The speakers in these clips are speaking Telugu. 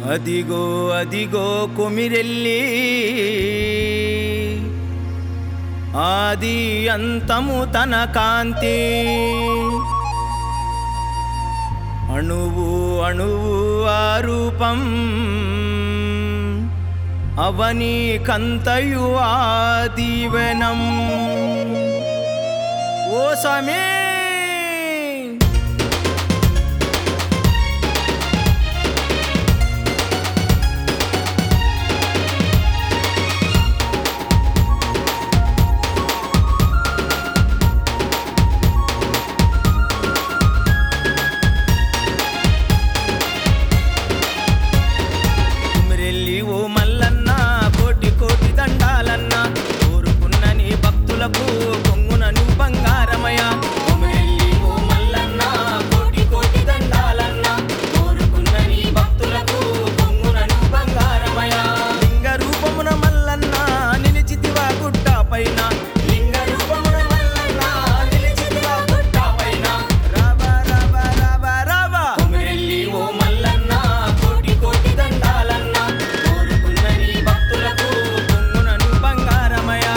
అదిగో అదిగో కొమిరెల్లి ఆది అంతము తన కాంతి అణువు అణువు ఆ రూపం అవని కంతయు ఆ దీవెనం ఓ సమీ కుమిరెల్లి ఓ మల్లన్న కోటి కోటి దండాలన్న కోరుకున్న నీ భక్తులకు కొంగున నువ్వు బంగారమయ కుమిరెల్లి ఓ మల్లన్న కోటి కోటి దండాలన్న కోరుకున్న నీ భక్తులకు కొంగున నువ్వు బంగారమయ లింగ రూపమున మల్లన్న నిలిచితివా గుట్ట పైన లింగ రూపమున మల్లన్న నిలిచితివా గుట్ట పైన రాబా రాబా రాబా రాబా కుమిరెల్లి ఓ మల్లన్న కోటి కోటి దండాలన్న కోరుకున్న నీ భక్తులకు కొంగునను బంగారమయా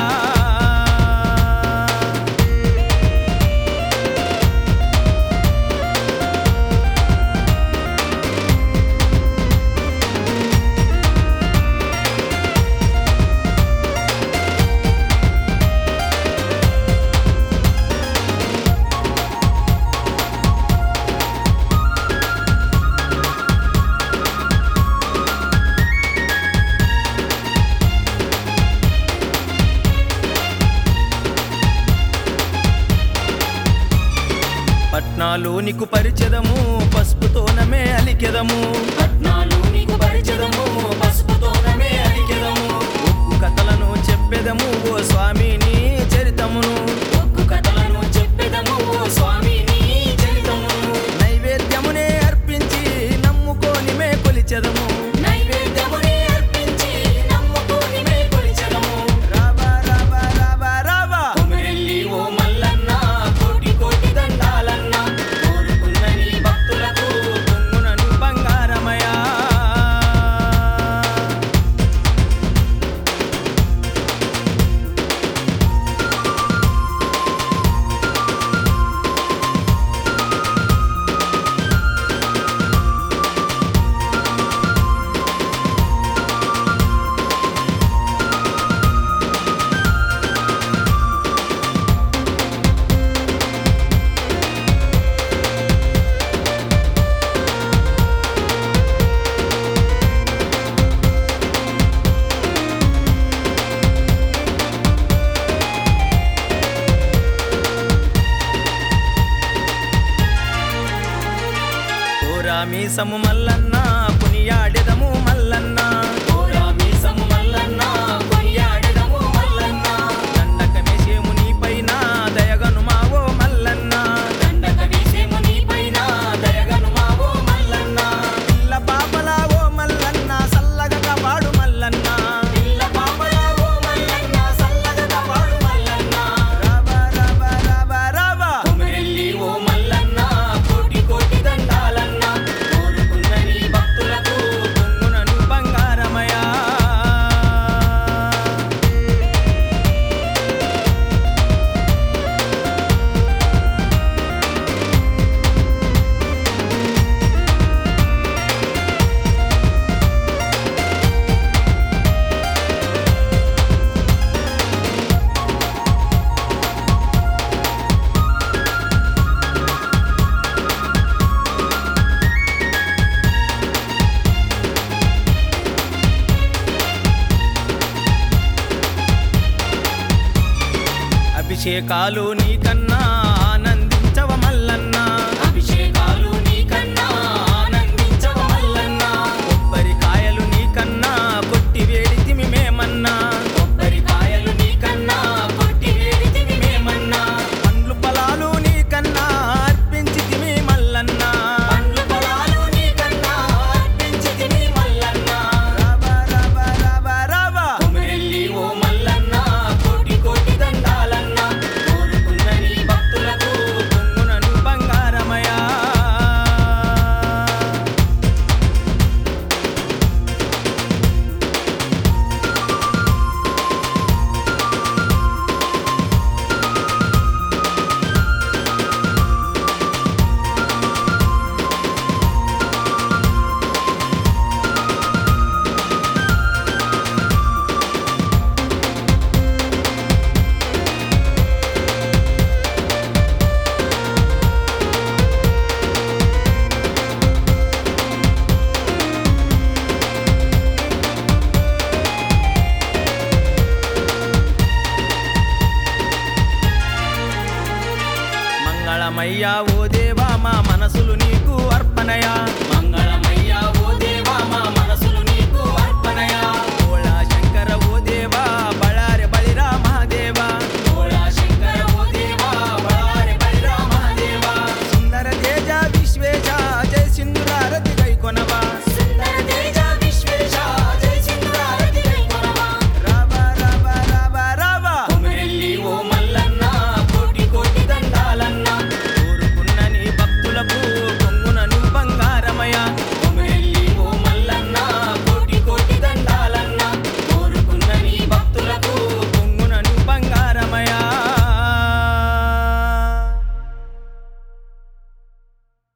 పట్నాలు నీకు పరిచదము పసుపుతోనమే అలికెదము పట్నాలు నీకు పరిచదము పసుపుతోనమే అలికెదము ఒక్కు కథలను చెప్పెదము ఓ స్వామి నీ చరితమును ఒక్కు కథలను చెప్పెదము ఓ స్వామి నీ చరితమును నైవేద్యమునే అర్పించి నమ్ముకోని మే కొలిచెదము నైవేద్యమునే అర్పించి నమ్ముకోని మే కొలిచెదము రాబా రాబా రాబా రాబా కొమిరెల్లి ఓ మల్లన్న కోటి కోటి దండాలన్న కోరుకున్న నీ భక్తులకు కొంగునను బంగారమయా మీసము మల్లన్న పునియాడెదము మల్లన్న మీసము మల్లన్న పునియాడెదము మల్లన్న దండక వేసేము నీ పైన దయగను మావో మల్లన్న దండక వేసేము నీ పైన దయగను మావో మల్లన్న పిల్ల పాపలా ఓ మల్లన్న సల్లగా కాపాడు మల్లన్న పిల్ల పాపలా ఓ మల్లన్న సల్లగా కాపాడు మల్లన్న రాబా రాబా రాబా రాబా కొమిరెల్లి ఓ మల్లన్న కోటి కోటి దండాలన్న కోరుకున్న నీ భక్తులకు కొంగునను బంగారమయా అభిషేకాలు నీకన్నా